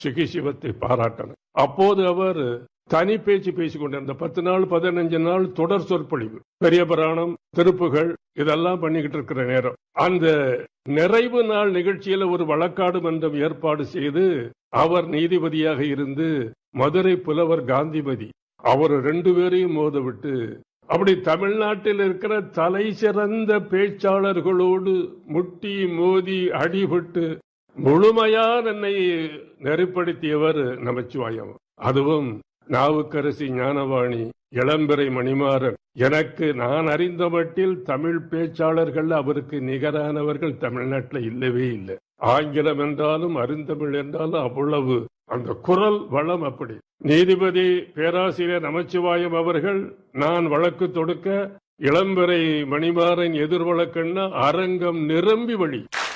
சுகிசிவத்தை பாராட்டணும் அப்போது அவர் தனி பேச்சு பேசிக் கொண்டிருந்த பத்து நாள் பதினஞ்சு நாள் தொடர் சொற்பொழிவு பெரிய புராணம் திருப்புகள் இதெல்லாம் பண்ணிக்கிட்டு இருக்கிற நேரம் அந்த நிறைவு நாள் நிகழ்ச்சியில ஒரு வழக்காடு மன்றம் ஏற்பாடு செய்து அவர் நீதிபதியாக இருந்து மதுரை புலவர் காந்திமதி அவர் ரெண்டு பேரையும் மோத விட்டு அப்படி தமிழ்நாட்டில் இருக்கிற தலை சிறந்த பேச்சாளர்களோடு முட்டி மோதி அடிபட்டு முழுமையா என்னை நெறிப்படுத்தியவர் நமச்சிவாயம் அதுவும் நாவுக்கரசி ஞானவாணி இளம்பிறை மணிமாறன் எனக்கு நான் அறிந்த மட்டில் தமிழ் பேச்சாளர்கள் அவருக்கு நிகரானவர்கள் தமிழ்நாட்டில் இல்லவே இல்லை ஆங்கிலம் என்றாலும் அருந்தமிழ் என்றாலும் அவ்வளவு அந்த குரல் வளம் அப்படி நீதிபதி பேராசிரியர் நமச்சிவாயம் அவர்கள் நான் வழக்கு தொடுக்க இளம்பிறை மணிமாறன் எதிர் வழக்குன்னா அரங்கம் நிரம்பி வழி